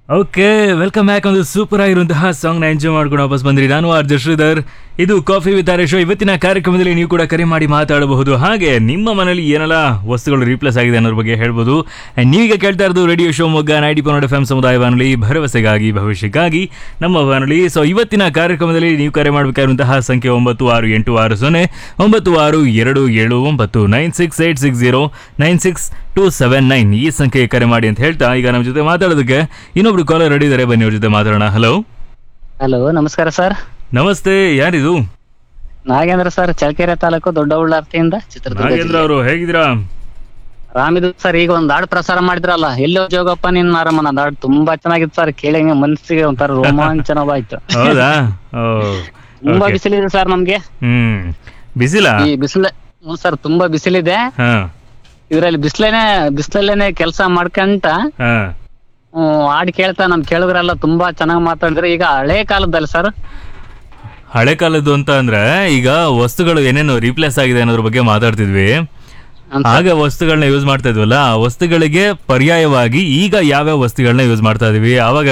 Okay welcome back ಒಂದು super ಆಗಿರುವಂತಹ song ನ ಎಂಜಾಯ್ ಮಾಡ್ಕೊಂಡು ವಾಪಸ್ ಬಂದ್ರಿ ನಾನು ಆರ್ ಶ್ರೀಧರ್ ಇದು ಕಾಫಿ ವಿತ್ ಆರ್ ಶೋ ಇವತ್ತಿನ ಕಾರ್ಯಕ್ರಮದಲ್ಲಿ ನೀವು ಕೂಡ ಕರೆ ಮಾಡಿ ಮಾತಾಡಬಹುದು ಹಾಗೆ ನಿಮ್ಮ ಮನೇಲಿ ಏನೆಲ್ಲ ವಸ್ತುಗಳು ರೀಪ್ಲೇಸ್ ಆಗಿದೆ ಅನ್ನೋದ್ರ ಬಗ್ಗೆ ಹೇಳ್ಬೋದು And ನೀವೀಗ ಕೇಳ್ತಾ ಇರೋದು ರೇಡಿಯೋ ಶೋ ಮೊಗ್ಗ ನೈಂಟಿ ಪೊನ್ನಡ ಎಫ್ ಎಂ ಸಮುದಾಯ ಬಾನುಲಿ ಭರವಸೆಗಾಗಿ ಭವಿಷ್ಯಕ್ಕಾಗಿ ನಮ್ಮ ಬಾನುಲಿ ಸೊ ಇವತ್ತಿನ ಕಾರ್ಯಕ್ರಮದಲ್ಲಿ ನೀವು ಕರೆ ಮಾಡಬೇಕಾಗಿರುವಂತಹ ಸಂಖ್ಯೆ ಒಂಬತ್ತು ಆರು ಎಂಟು ಆರು ಸೊನ್ನೆ ಒಂಬತ್ತು ಆರು ಎರಡು ಏಳು ಒಂಬತ್ತು nine six eight six zero nine six two seven nine ಈ ಸಂಖ್ಯೆಗೆ ಕರೆ ಮಾಡಿ ಅಂತ ಹೇಳ್ತಾ ಈಗ ನಮ್ಮ ಜೊತೆ ಮಾತಾಡೋದಕ್ಕೆ ಇನ್ನೊಬ್ರು ಕಾಲರ್ ರೆಡಿ ಇದ್ದಾರೆ ಬನ್ನಿ ಅವ್ರ ಜೊತೆ ಮಾತಾಡೋಣ ಹಲೋ ಹಲೋ ನಮಸ್ಕಾರ ಸರ್ ನಮಸ್ತೆ ಯಾರಿದು ನಾಗೇಂದ್ರ ಸರ್ ಚಳ್ಳಕೆರೆ ತಾಲೂಕು ದೊಡ್ಡ ಉಳ್ಳಾರ್ತಿಯಿಂದ ಚಿತ್ರದುರ್ಗ ನಾಗೇಂದ್ರ ಜಿಲ್ಲೆ. ಅವರು ಹೇಗಿದ್ದೀರಾ ರಾಮಿದು ಸರ್ ಈಗ ಒಂದ್ ಹಾಡು ಪ್ರಸಾರ ಮಾಡಿದ್ರಲ್ಲ ಎಲ್ಲೋ ಜೋಗಪ್ಪ ನಿನ್ ಮಾರಮ್ಮನ ಹಾಡು ತುಂಬಾ ಚೆನ್ನಾಗಿತ್ತು ಸರ್ ಕೇಳಿ ಮನಸ್ಸಿಗೆ ಒಂಥರ ರೋಮಾಂಚನವಾಯ್ತು ಹೌದಾ ಓ ತುಂಬಾ Okay. ಬಿಸಿಲಿದೆ ಸರ್ ನಮ್ಗೆ ಹ್ಮ್ ಬಿಸಿಲಾ ಈ ಬಿಸಿಲ ಹ್ಞೂ ಸರ್ ತುಂಬಾ ಬಿಸಿಲಿದೆ ಹಾ ಇದ್ರಲ್ಲಿ ಬಿಸಿಲೇನೆ ಬಿಸಿಲಲ್ಲೇನೆ ಕೆಲಸ ಮಾಡ್ಕಂತ ಹಾ ಹ್ಮ್, ಹಾಡ್ ಕೇಳ್ತಾ ನಮ್ ಕೇಳುಗರೆಲ್ಲ ತುಂಬಾ ಚೆನ್ನಾಗಿ ಮಾತಾಡಿದ್ರೆ ಈಗ ಹಳೆ ಕಾಲದಲ್ಲಿ ಸರ್ ಹಳೆ ಕಾಲದ್ದು ಅಂತ ಅಂದ್ರೆ ಈಗ ವಸ್ತುಗಳು ಏನೇನು ರೀಪ್ಲೇಸ್ ಆಗಿದೆ ಅನ್ನೋದ್ರ ಬಗ್ಗೆ ಮಾತಾಡ್ತಿದ್ವಿ ಆಗ ವಸ್ತುಗಳನ್ನ ಯೂಸ್ ಮಾಡ್ತಾ ಇದ್ವಲ್ಲ ಆ ವಸ್ತುಗಳಿಗೆ ಪರ್ಯಾಯವಾಗಿ ಈಗ ಯಾವ್ಯಾವ ವಸ್ತುಗಳನ್ನ ಯೂಸ್ ಮಾಡ್ತಾ ಇದೀವಿ ಆವಾಗ